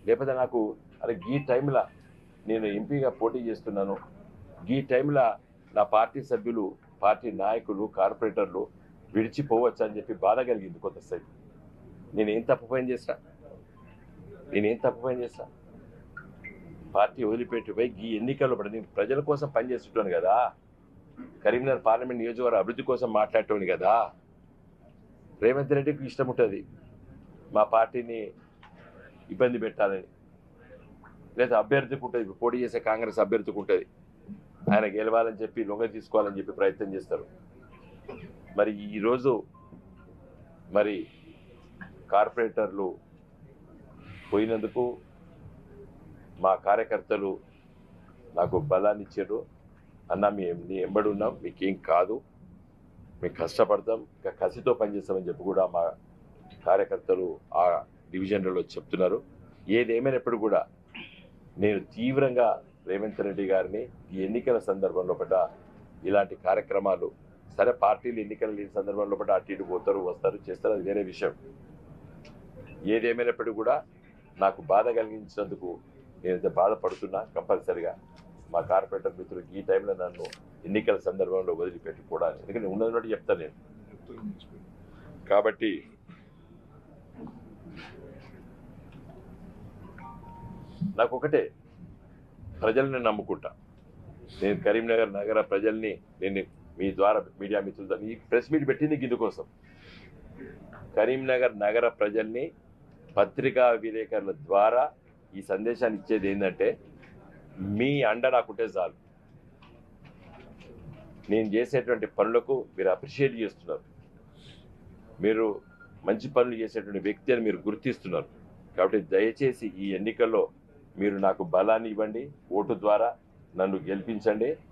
లేకపోతే నాకు అరే ఈ టైంలో నేను ఎంపీగా పోటీ చేస్తున్నాను ఈ టైంలో నా పార్టీ సభ్యులు పార్టీ నాయకులు కార్పొరేటర్లు విడిచిపోవచ్చు అని చెప్పి బాధ కలిగింది కొంతసేపు నేనేం తప్పు పని చేస్తా నేనేం తప్పు పని చేస్తా పార్టీ వదిలిపెట్టి పోయి ఈ ఎన్నికల్లో పడి నేను ప్రజల కోసం పనిచేస్తుంటాను కదా కరీంనగర్ పార్లమెంట్ నియోజకవర్గ అభివృద్ధి కోసం మాట్లాడటోని కదా రేవంత్ రెడ్డికి ఇష్టం ఉంటుంది మా పార్టీని ఇబ్బంది పెట్టాలని లేదా అభ్యర్థికి ఉంటుంది ఇప్పుడు పోటీ చేసే కాంగ్రెస్ అభ్యర్థికి ఉంటుంది ఆయన గెలవాలని చెప్పి లొంగ తీసుకోవాలని చెప్పి ప్రయత్నం చేస్తారు మరి ఈరోజు మరి కార్పొరేటర్లు పోయినందుకు మా కార్యకర్తలు నాకు బలాన్ని ఇచ్చారు అన్న మీ నీ ఎంబడి ఉన్నాం మీకేం కాదు మేము కష్టపడతాం ఇంకా కసితో పనిచేస్తామని చెప్పి కూడా మా కార్యకర్తలు ఆ డివిజన్లలో చెప్తున్నారు ఏదేమైనప్పుడు కూడా నేను తీవ్రంగా రేవంత్ రెడ్డి గారిని ఈ ఎన్నికల సందర్భంలో పడ్డ ఇలాంటి కార్యక్రమాలు సరే పార్టీలు ఎన్నికలు లేని సందర్భంలో పడ్డ అటు ఇటు పోతారు వస్తారు చేస్తారు అది వేరే విషయం ఏదేమైనప్పటికీ కూడా నాకు బాధ కలిగించినందుకు నేనైతే బాధపడుతున్నా కంపల్సరిగా మా కార్పొరేటర్ మిత్రులు ఈ టైంలో నన్ను ఎన్నికల సందర్భంలో వదిలిపెట్టుకోవడానికి ఎందుకంటే ఉన్నది ఉన్నట్టు చెప్తాను నేను కాబట్టి నాకు ఒకటే ప్రజల్ని నమ్ముకుంటా నేను కరీంనగర్ నగర ప్రజల్ని నేను మీ ద్వారా మీడియా మిత్రులతో ఈ ప్రెస్ మీట్ పెట్టింది గిందు కోసం కరీంనగర్ నగర ప్రజల్ని పత్రికా విలేకరుల ద్వారా ఈ సందేశాన్ని ఇచ్చేది ఏంటంటే మీ అండ నాకుంటే చాలు నేను చేసేటువంటి పనులకు మీరు అప్రిషియేట్ చేస్తున్నారు మీరు మంచి పనులు చేసేటువంటి వ్యక్తి అని మీరు గుర్తిస్తున్నారు కాబట్టి దయచేసి ఈ ఎన్నికల్లో మీరు నాకు బలాన్ని ఇవ్వండి ఓటు ద్వారా నన్ను గెలిపించండి